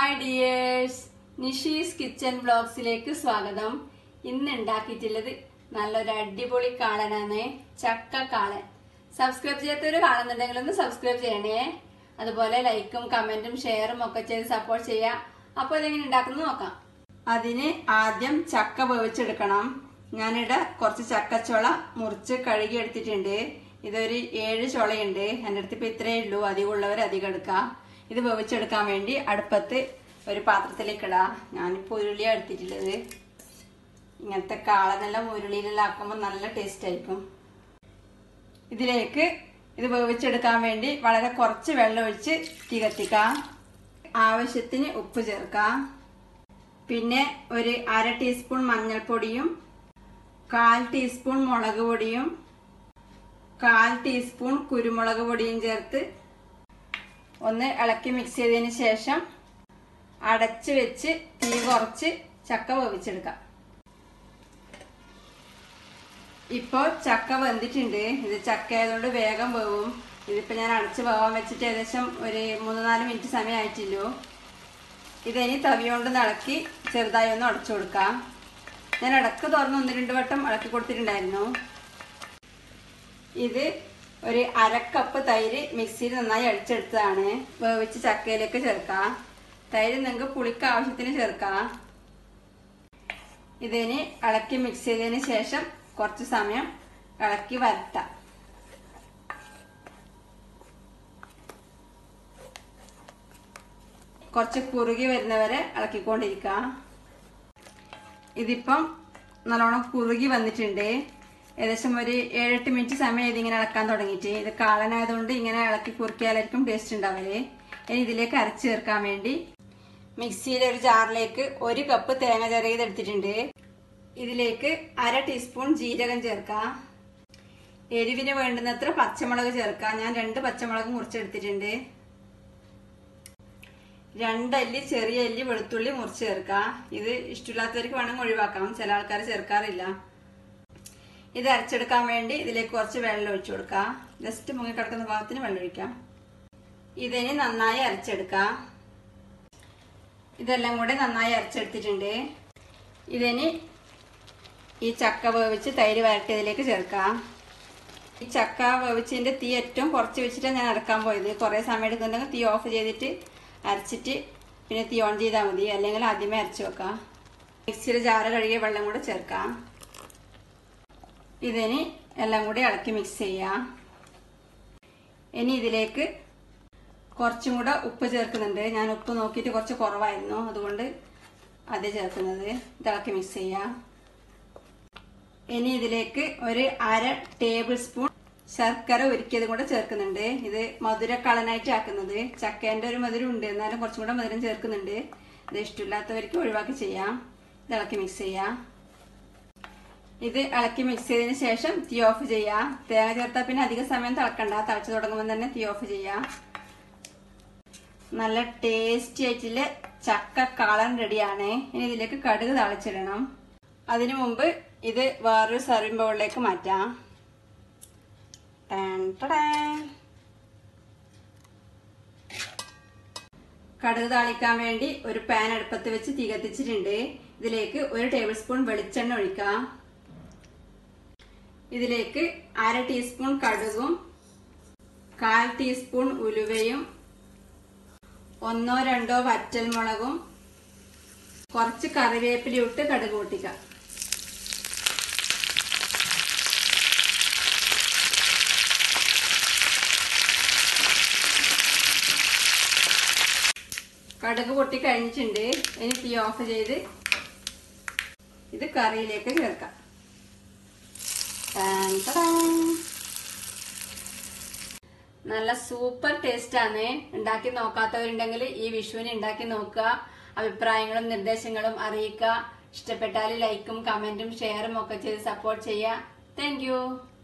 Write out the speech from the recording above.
Hi dears Nishi's kitchen ബ്ലോഗ്സിലേക്ക് സ്വാഗതം ഇന്ന് ഉണ്ടാക്കിയിട്ടുള്ളത് നല്ലൊരു അടിപൊളി കാളനാണ് ചക്ക കാളൻ സബ്സ്ക്രൈബ് ചെയ്യാത്തവര് കാണുന്നുണ്ടെങ്കിൽ ഒന്ന് സബ്സ്ക്രൈബ് ചെയ്യണേ അതുപോലെ ലൈക്കും കമന്റും ഷെയറും ഒക്കെ ചെയ്ത് സപ്പോർട്ട് ചെയ്യാം അപ്പോൾ ഇതെങ്ങനെ ഉണ്ടാക്കുന്നത് നോക്കാം അതിന് ആദ്യം ചക്ക വേവിച്ചെടുക്കണം ഞാനിവിടെ കുറച്ച് ചക്കച്ചോള മുറിച്ച് കഴുകി എടുത്തിട്ടുണ്ട് ഇതൊരു ഏഴ് ചുളയുണ്ട് എൻ്റെ അടുത്ത് ഇപ്പം ഇത്രയേ ഉള്ളൂ അധികം ഉള്ളവർ അധികം എടുക്കാം ഇത് വേവിച്ചെടുക്കാൻ വേണ്ടി അടുപ്പത്ത് ഒരു പാത്രത്തിലേക്ക് ഇടാം ഞാനിപ്പോൾ ഉരുളിയാണ് എടുത്തിട്ടുള്ളത് ഇങ്ങനത്തെ കാളനെല്ലാം ഉരുളിയിലെല്ലാം ആക്കുമ്പോൾ നല്ല ടേസ്റ്റ് ആയിരിക്കും ഇതിലേക്ക് ഇത് വേവിച്ചെടുക്കാൻ വേണ്ടി വളരെ കുറച്ച് വെള്ളം ഒഴിച്ച് തീ കത്തിക്കാം ആവശ്യത്തിന് ഉപ്പ് ചേർക്കാം പിന്നെ ഒരു അര ടീസ്പൂൺ മഞ്ഞൾപ്പൊടിയും കാൽ ടീസ്പൂൺ മുളക് പൊടിയും കാൽ ടീസ്പൂൺ കുരുമുളക് പൊടിയും ചേർത്ത് ഒന്ന് ഇളക്കി മിക്സ് ചെയ്തതിന് ശേഷം അടച്ച് വെച്ച് തീ കുറച്ച് ചക്ക വേവിച്ചെടുക്കാം ഇപ്പോൾ ചക്ക വെന്തിട്ടുണ്ട് ഇത് ചക്ക ആയതുകൊണ്ട് വേഗം വേവും ഇതിപ്പോൾ ഞാൻ അടച്ച് വേവാൻ വെച്ചിട്ട് ഏകദേശം ഒരു മൂന്ന് നാല് മിനിറ്റ് സമയമായിട്ടില്ലൂ ഇതിനി തവി കൊണ്ട് ഇളക്കി ചെറുതായി ഒന്ന് അടച്ചു കൊടുക്കാം ഞാൻ ഇടക്ക് തുറന്ന് ഒന്ന് രണ്ട് വട്ടം ഇളക്കി കൊടുത്തിട്ടുണ്ടായിരുന്നു ഇത് ഒരു അരക്കപ്പ് തൈര് മിക്സിയിൽ നന്നായി അടിച്ചെടുത്തതാണ് വേവിച്ച് ചക്കയിലേക്ക് ചേർക്കാം തൈര് നിങ്ങൾക്ക് പുളിക്ക് ആവശ്യത്തിന് ചേർക്കാം ഇതിന് ഇളക്കി മിക്സ് ചെയ്തതിന് ശേഷം കുറച്ച് സമയം ഇളക്കി വരട്ടാം കുറച്ച് കുറുകി വരുന്നവരെ ഇളക്കിക്കൊണ്ടിരിക്കാം ഇതിപ്പം നല്ലോണം കുറുകി വന്നിട്ടുണ്ട് ഏകദേശം ഒരു ഏഴെട്ട് മിനിറ്റ് സമയം ഇതിങ്ങനെ ഇളക്കാൻ തുടങ്ങിയിട്ട് ഇത് കാളനായതുകൊണ്ട് ഇങ്ങനെ ഇളക്കി കുറുക്കിയാലായിരിക്കും ടേസ്റ്റ് ഉണ്ടാവല് ഇനി ഇതിലേക്ക് അരച്ച് ചേർക്കാൻ വേണ്ടി മിക്സിയിലെ ഒരു ജാറിലേക്ക് ഒരു കപ്പ് തേങ്ങ ചിരകിയത് എടുത്തിട്ടുണ്ട് ഇതിലേക്ക് അര ടീസ്പൂൺ ജീരകം ചേർക്കാം എരിവിന് വേണ്ടുന്നത്ര പച്ചമുളക് ചേർക്കാം ഞാൻ രണ്ട് പച്ചമുളക് മുറിച്ചെടുത്തിട്ടുണ്ട് രണ്ടല്ലി ചെറിയ അല്ലി വെളുത്തുള്ളി മുറിച്ച് ചേർക്കാം ഇത് ഇഷ്ടമില്ലാത്തവർക്ക് വേണമെങ്കിൽ ഒഴിവാക്കാം ചില ആൾക്കാർ ചേർക്കാറില്ല ഇത് അരച്ചെടുക്കാൻ വേണ്ടി ഇതിലേക്ക് കുറച്ച് വെള്ളം ഒഴിച്ചു കൊടുക്കാം ജസ്റ്റ് മുങ്ങി കിടക്കുന്ന ഭാഗത്തിന് വെള്ളം ഒഴിക്കാം ഇതിന് നന്നായി അരച്ചെടുക്കാം ഇതെല്ലാം കൂടെ നന്നായി അരച്ചെടുത്തിട്ടുണ്ട് ഇതിന് ഈ ചക്ക വേവിച്ച് തൈര് വരട്ടിയതിലേക്ക് ചേർക്കാം ഈ ചക്ക വേവിച്ചതിന്റെ തീ ഏറ്റവും കുറച്ച് വെച്ചിട്ടാണ് ഞാൻ അടക്കാൻ പോയത് കുറേ സമയം എടുക്കുന്നുണ്ടെങ്കിൽ തീ ഓഫ് ചെയ്തിട്ട് അരച്ചിട്ട് പിന്നെ തീ ഓൺ ചെയ്താൽ മതി അല്ലെങ്കിൽ ആദ്യമേ അരച്ച് വെക്കാം മിക്സിയിൽ ജാറ് കഴുകിയ വെള്ളം കൂടെ ചേർക്കാം ഇതിന് എല്ലാം കൂടി ഇളക്കി മിക്സ് ചെയ്യാം ഇനി ഇതിലേക്ക് കുറച്ചും കൂടെ ഉപ്പ് ചേർക്കുന്നുണ്ട് ഞാൻ ഉപ്പ് നോക്കിയിട്ട് കുറച്ച് കുറവായിരുന്നു അതുകൊണ്ട് അത് ചേർക്കുന്നത് ഇളക്കി മിക്സ് ചെയ്യാം ഇനി ഇതിലേക്ക് ഒരു അര ടേബിൾ സ്പൂൺ ശർക്കര ഉരുക്കിയത് കൂടെ ചേർക്കുന്നുണ്ട് ഇത് മധുര കളനായിട്ട് ആക്കുന്നത് ചക്കേന്റെ ഒരു മധുരം ഉണ്ട് എന്നാലും കുറച്ചും കൂടെ മധുരം ചേർക്കുന്നുണ്ട് ഇത് ഇഷ്ടമില്ലാത്തവർക്ക് ഒഴിവാക്കി ചെയ്യാം ഇത് ഇളക്കി മിക്സ് ചെയ്യാം ഇത് ഇളക്കി മിക്സ് ചെയ്തതിന് ശേഷം തീ ഓഫ് ചെയ്യാം തേങ്ങ ചേർത്താൽ പിന്നെ അധിക സമയം തിളക്കണ്ട തിളച്ചു തുടങ്ങുമ്പോൾ തന്നെ തീ ഓഫ് ചെയ്യാം നല്ല ടേസ്റ്റി ആയിട്ടുള്ള ചക്ക കാളൻ റെഡിയാണ് ഇനി ഇതിലേക്ക് കടുക് തളിച്ചിടണം അതിനു മുമ്പ് ഇത് വേറൊരു സർവിംഗ് ബൗളിലേക്ക് മാറ്റാം ടാൻ ടടാൻ. കടുക് താളിക്കാൻ വേണ്ടി ഒരു പാൻ അടുപ്പത്ത് വെച്ച് തീ കത്തിച്ചിട്ടുണ്ട് ഇതിലേക്ക് ഒരു ടേബിൾ സ്പൂൺ വെളിച്ചെണ്ണ ഒഴിക്കാം ഇതിലേക്ക് അര ടീസ്പൂൺ കടുകും കാൽ ടീസ്പൂൺ ഉലുവയും ഒന്നോ രണ്ടോ വറ്റൽമുളകും കുറച്ച് കറിവേപ്പില ഇട്ട് കടുക് പൊട്ടിക്കാം കടുക് പൊട്ടി കഴിഞ്ഞിട്ടുണ്ട് ഇനി തീ ഓഫ് ചെയ്ത് ഇത് കറിയിലേക്ക് ചേർക്കാം ടാൻ ടടാൻ. നല്ല സൂപ്പർ ടേസ്റ്റ് ആണ് ഉണ്ടാക്കി നോക്കാത്തവരുണ്ടെങ്കിൽ ഈ വിഷുവിന് ഉണ്ടാക്കി നോക്കുക അഭിപ്രായങ്ങളും നിർദ്ദേശങ്ങളും അറിയിക്കുക ഇഷ്ടപ്പെട്ടാൽ ലൈക്കും കമന്റും ഷെയറും ഒക്കെ ചെയ്ത് സപ്പോർട്ട് ചെയ്യുക താങ്ക്